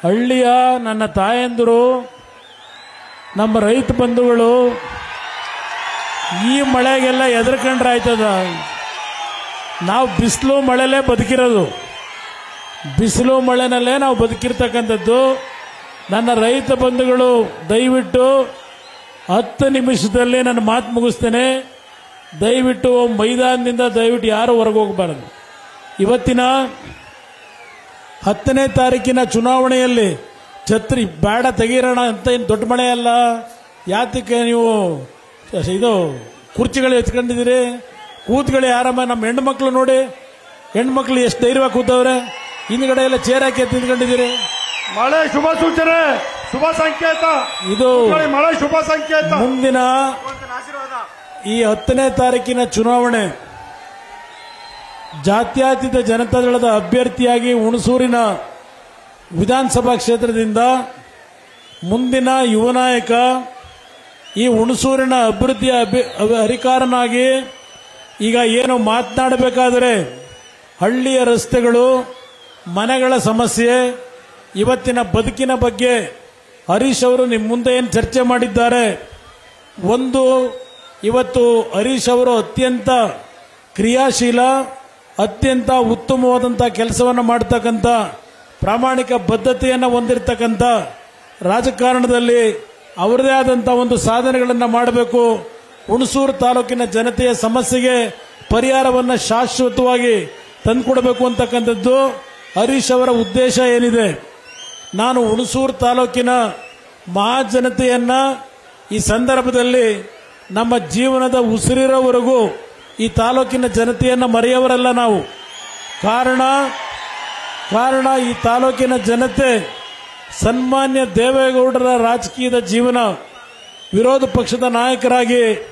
ಹಳ್ಳಿಯ ನನ್ನ ತಾಯಂದಿರು ನಮ್ಮ ರೈತ ಬಂಧುಗಳು ಈ ಮಳೆಗೆಲ್ಲ ಎದ್ರಕೊಂಡ್ರೆ ಆಯ್ತದ ನಾವು ಬಿಸಿಲು ಮಳೆಲೇ ಬದುಕಿರೋದು ಬಿಸಿಲು ಮಳೆನಲ್ಲೇ ನಾವು ಬದುಕಿರ್ತಕ್ಕಂಥದ್ದು ನನ್ನ ರೈತ ಬಂಧುಗಳು ದಯವಿಟ್ಟು ಹತ್ತು ನಿಮಿಷದಲ್ಲಿ ನನ್ನ ಮಾತು ಮುಗಿಸ್ತೇನೆ ದಯವಿಟ್ಟು ಮೈದಾನದಿಂದ ದಯವಿಟ್ಟು ಯಾರು ಹೊರಗೆ ಹೋಗಬಾರದು ಇವತ್ತಿನ ಹತ್ತನೇ ತಾರೀಕಿನ ಚುನಾವಣೆಯಲ್ಲಿ ಛತ್ರಿ ಬೇಡ ತೆಗೀರೋಣ ಅಂತ ಏನು ದೊಡ್ಡ ಮಳೆ ಅಲ್ಲ ಯಾತಕ್ಕೆ ನೀವು ಇದು ಕುರ್ಚಿಗಳು ಎತ್ಕೊಂಡಿದ್ದೀರಿ ಕೂತ್ಗಳು ಯಾರಮ್ಮ ನಮ್ಮ ಹೆಣ್ಮಕ್ಳು ನೋಡಿ ಹೆಣ್ಮಕ್ಳು ಎಷ್ಟು ಧೈರ್ಯವಾಗಿ ಕೂತವ್ರೆ ಹಿಂದ್ಗಡೆ ಎಲ್ಲ ಚೇರ್ ಹಾಕಿ ಎತ್ತಿ ನಿಂತ್ಕೊಂಡಿದ್ದೀರಿ ಮಳೆ ಶುಭ ಸೂಚನೆ ಶುಭ ಸಂಕೇತ ಇದು ಕೂತ್ಕೊಳ್ಳಿ, ಮಳೆ ಶುಭ ಸಂಕೇತ ಮುಂದಿನ ಈ ಹತ್ತನೇ ತಾರೀಕಿನ ಚುನಾವಣೆ ಜಾತ್ಯತೀತ ಜನತಾದಳದ ಅಭ್ಯರ್ಥಿಯಾಗಿ ಹುಣಸೂರಿನ ವಿಧಾನಸಭಾ ಕ್ಷೇತ್ರದಿಂದ ಮುಂದಿನ ಯುವ ನಾಯಕ ಈ ಹುಣಸೂರಿನ ಅಭಿವೃದ್ಧಿಯ ಅಭಿ ಅಭಿ- ಹರಿಕಾರನಾಗಿ ಈಗ ಏನು ಮಾತನಾಡಬೇಕಾದರೆ ಹಳ್ಳಿಯ ರಸ್ತೆಗಳು ಮನೆಗಳ ಸಮಸ್ಯೆ ಇವತ್ತಿನ ಬದುಕಿನ ಬಗ್ಗೆ ಹರೀಶ್ ಅವರು ನಿಮ್ಮ ಮುಂದೆ ಏನು ಚರ್ಚೆ ಮಾಡಿದ್ದಾರೆ ಒಂದು ಇವತ್ತು ಹರೀಶ್ ಅವರು ಅತ್ಯಂತ ಕ್ರಿಯಾಶೀಲ ಅತ್ಯಂತ ಉತ್ತಮವಾದಂಥ ಕೆಲಸವನ್ನು ಮಾಡ್ತಕ್ಕಂಥ ಪ್ರಾಮಾಣಿಕ ಬದ್ಧತೆಯನ್ನು ಹೊಂದಿರತಕ್ಕಂಥ ರಾಜಕಾರಣದಲ್ಲಿ ಅವರದೇ ಆದಂಥ ಒಂದು ಸಾಧನೆಗಳನ್ನು ಮಾಡಬೇಕು ಹುಣಸೂರು ತಾಲೂಕಿನ ಜನತೆಯ ಸಮಸ್ಯೆಗೆ ಪರಿಹಾರವನ್ನು ಶಾಶ್ವತವಾಗಿ ತಂದುಕೊಡಬೇಕು ಅಂತಕ್ಕಂಥದ್ದು ಹರೀಶ್ ಅವರ ಉದ್ದೇಶ ಏನಿದೆ ನಾನು ಹುಣಸೂರು ತಾಲೂಕಿನ ಮಹಾಜನತೆಯನ್ನ ಈ ಸಂದರ್ಭದಲ್ಲಿ ನಮ್ಮ ಜೀವನದ ಉಸಿರಿರೋವರೆಗೂ ಈ ತಾಲೂಕಿನ ಜನತೆಯನ್ನು ಮರೆಯವರಲ್ಲ ನಾವು ಕಾರಣ ಕಾರಣ ಈ ತಾಲೂಕಿನ ಜನತೆ ಸನ್ಮಾನ್ಯ ದೇವೇಗೌಡರ ರಾಜಕೀಯದ ಜೀವನ ವಿರೋಧ ಪಕ್ಷದ ನಾಯಕರಾಗಿ